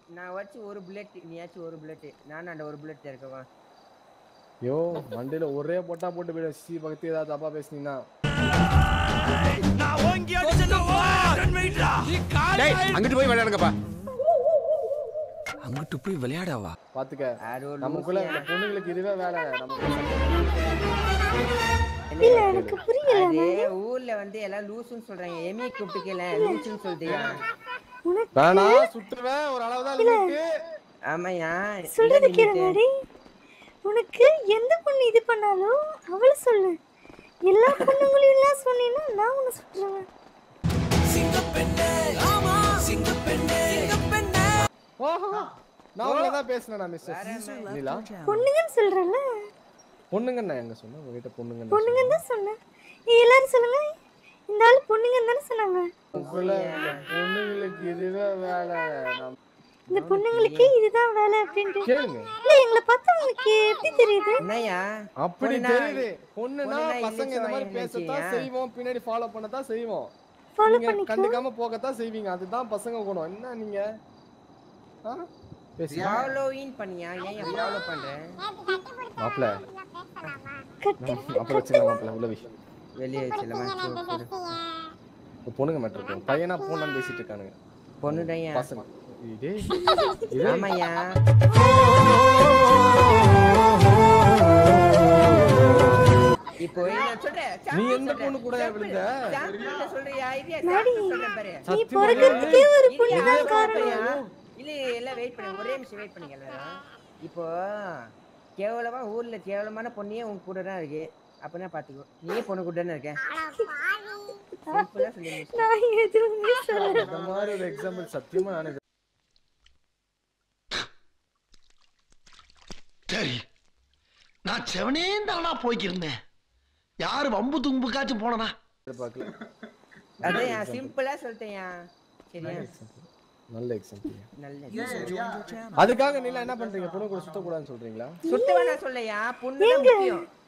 நான் வச்சு ஒரு புல்லட் நீயாச்சும் ஒரு புல்லட் நானும் அந்த ஒரு புல்லட் இருக்கவா யோ மண்டையில ஒரே பொட்டா போட்டு போயிடும் சி பக்கத்து ஏதாவது தப்பா பேசுனீங்கன்னா டேய் அங்கிட்டு போய் விளையாடுங்கப்பா அங்கிட்டு போய் விளையாடவா பாத்துக்க அது ஒரு நமக்குள்ள லூசியா. இந்த பொண்ணுங்களுக்கு இதுவே வேலை நமக்கு இல்ல எனக்கு புரியல அது ஊர்ல வந்து எல்லாம் லூசுன்னு சொல்றாங்க எமி கூப்பிட்டுக்கல லூசுன்னு சொல்றியா உனக்கு வேணா சுட்டுவேன் ஒரு அளவுதான் லிமிட்டு ஆமாயா சொல்றது கேளுங்கடி உனக்கு எந்த பொண்ணு இது பண்ணாலும் அவளை சொல்லு எல்லா பொண்ணுங்களையும் எல்லாம் சொன்னீங்கன்னா நான் உன்னை சுட்டுருவேன் ஓஹோ நான் உங்களை தான் பேசினேன் நான் மிஸ்டர் நீலா பொண்ணுங்கன்னு சொல்றல பொண்ணுங்க நான் எங்க சொன்னேன் உங்ககிட்ட பொண்ணுங்க பொண்ணுங்கன்னு தான் சொன்னேன் ஏய், எல்லாரும் சொல்லுங்க இந்த ஆள் பொண்ணுங்கன்னு தானே சொன்னாங்க உங்களை பொண்ணுங்களுக்கு இதுவே வேலை நம்ம இந்த பொண்ணுங்களுக்கு இதுதான் வேலை அப்படின்ட்டு கேளுங்க இல்ல எங்களை பார்த்தா உங்களுக்கு எப்படி தெரியுது என்னய்யா அப்படி பொண்ணுனா- தெரியுது பொண்ணுனா பொண்ணுனா பசங்க இந்த மாதிரி இல்லைன்னு பேசத்தான் நினைச்சியா? செய்வோம் பின்னாடி ஃபாலோ பண்ணத்தான் செய்வோம் ஃபாலோ நீங்க பண்ணிக்கோ கண்டுக்காம போகத்தான் செய்வீங்க அதுதான் பசங்க குணம் என்ன நீங்க ஆ? பேசுங்க ஃபாலோவின் பண்ணியா ஏன் ஃபாலோ பண்றேன் மாப்பிள கட்டு அப்புறம் வச்சுக்கலாம் மாப்பிள உள்ள விஷயம் வெளியே வச்சிடலாமா இப்ப பொண்ணுங்க மட்டும் இருக்கு பையனா போனான்னு பேசிட்டு இருக்கானுங்க பொண்ணுடையா பசங்க இதே இதே ஆமாய்யா இப்போ நான் சொல்றேன் நீ சாப்பிட்டு எந்த சொல்றேன். பொண்ணு கூட சாப்பிட்டு. விழுந்த? சாப்பிட்டு சொல்றியா? இரியா, மாடி, சாப்பிட்டு சொல்றேன் பாரு. நீ சத்தியமா பிறக்கிறதுக்கே ஒரு பொண்ணு இரியா, தான் காரணம் பாப்பையா? இல்ல எல்லாம் வெயிட் பண்ணுங்க ஒரே நிமிஷம் வெயிட் பண்ணுங்க எல்லாரும் இப்போ கேவலமா ஊர்ல கேவலமான பொண்ணியே உங்க கூட தான் இருக்கு அப்படின்னா பாத்துக்கோ நீயே பொண்ணு கூட தானே இருக்க சிம்பிளா சொல்லி முடிச்சிட்டேன். நான் எதுவுமே சொல்லல இந்த மாதிரி ஒரு எக்ஸாம்பிள் சத்தியமா நான் சரி நான் செவனே தானா போய்க்கிருந்தேன் யாரு வம்பு தும்புக்காச்சும் போனனா எதிர்பார்க்கல அதான் சிம்பிளா சொல்லிட்டேன்யா சரியா நல்ல எக்ஸாம்பிள் நல்ல அதுக்காக நீங்க என்ன பண்றீங்க பொண்ணு கூட சுத்த கூடாதுன்னு சொல்றீங்களா சுத்தவா நான் சொல்லையா பொண்ணு தான் முக்கியம்